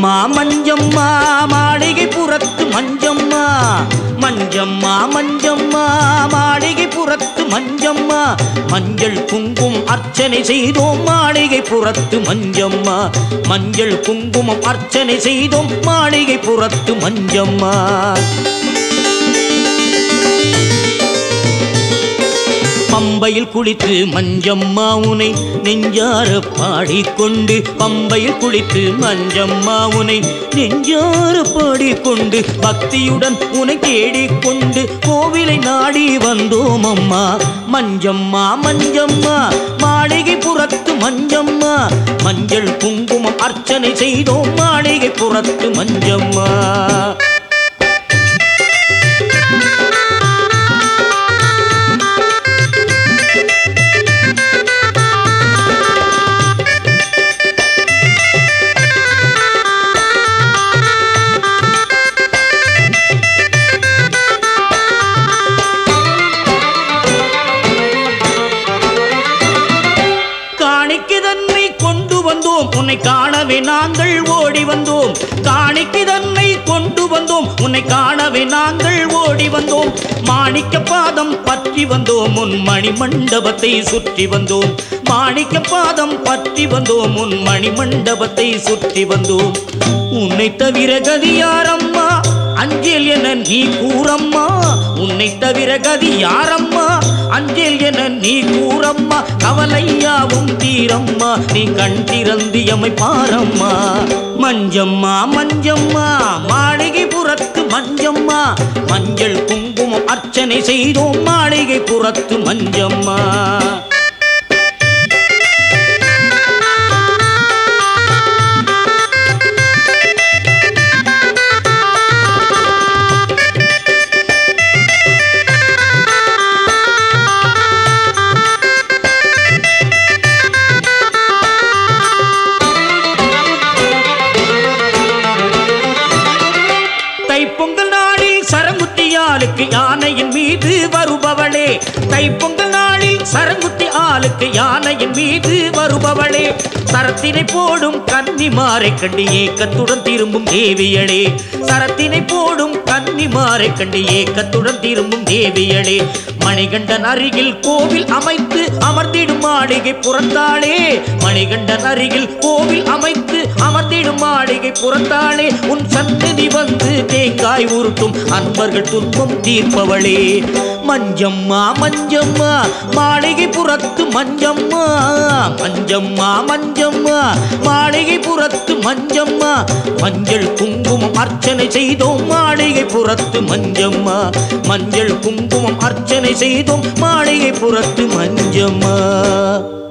மஞ்சம்மா மஞ்சம்மா மாளிகை புறத்து மஞ்சம்மா மஞ்சம்மா மஞ்சம்மா மாளிகை புறத்து மஞ்சம்மா மஞ்சள் குங்குமம் அர்ச்சனை செய்தோம் மாளிகை புறத்து மஞ்சம்மா மஞ்சள் குங்குமம் அர்ச்சனை செய்தோம் மாளிகை புறத்து மஞ்சம்மா பம்பையில் குளித்து மஞ்சம்மா உனை நெஞ்சார பாடிக்கொண்டு பம்பையில் குளித்து மஞ்சம்மா உனை நெஞ்சார பாடிக்கொண்டு பக்தியுடன் உனை தேடிக்கொண்டு கோவிலை நாடி வந்தோம் அம்மா மஞ்சம்மா மஞ்சம்மா மாளிகை புறத்து மஞ்சம்மா மஞ்சள் குங்குமம் அர்ச்சனை செய்தோம் மாளிகை புறத்து மஞ்சம்மா காணிக்கு தன்னை கொண்டு வந்தோம் உன்னை காணவே நாங்கள் ஓடி வந்தோம் காணிக்கு தன்னை கொண்டு வந்தோம் உன்னை காணவே நாங்கள் ஓடி வந்தோம் மாணிக்க பாதம் பற்றி வந்தோம் உன் மணி மண்டபத்தை சுற்றி வந்தோம் மாணிக்க பாதம் பற்றி வந்தோம் உன் மணி மண்டபத்தை சுற்றி வந்தோம் உன்னை தவிர கதியாரம்மா அஞ்சேல் என நீ கூறம்மா உன்னை தவிர கதி யாரம்மா அஞ்சேல் என நீ கூறம்மா கவலையாவும் தீரம்மா நீ கண் திறந்து எமை பாரம்மா மஞ்சம்மா மஞ்சம்மா மாளிகை புறத்து மஞ்சம்மா மஞ்சள் குங்குமம் அர்ச்சனை செய்தோம் மாளிகை புறத்து மஞ்சம்மா தைப்பொங்கல் நாளில் சரங்குத்தியாளுக்கு யானையின் மீது வருபவளே தைப்பொங்கல் நாளில் சரங்குத்தி ஆளுக்கு யானையின் மீது வருபவளே சரத்தினை போடும் கன்னிமாரை கண்டு ஏக்கத்துடன் திரும்பும் தேவியளே சரத்தினை போடும் கன்னிமாரை கண்டு ஏக்கத்துடன் திரும்பும் தேவியளே மணிகண்டன் அருகில் கோவில் அமைத்து அமர்ந்திடும் மாளிகை புறத்தாளே மணிகண்டன் அருகில் கோவில் அமைத்து அமர்ந்திடும் மாளிகை புறத்தாளே உன் சன்னதி வந்து தேங்காய் உருட்டும் அன்பர்கள் துன்பம் தீர்ப்பவளே மஞ்சம்மா மஞ்சம்மா மாளிகை புறத்து மஞ்சம்மா மஞ்சம்மா மஞ்சம்மா மாளிகை புறத்து மஞ்சம்மா மஞ்சள் குங்குமம் அர்ச்சனை செய்தோம் மாளிகை புறத்து மஞ்சம்மா மஞ்சள் குங்குமம் அர்ச்சனை செய்தோம் மாளிகை புறத்து மஞ்சம்மா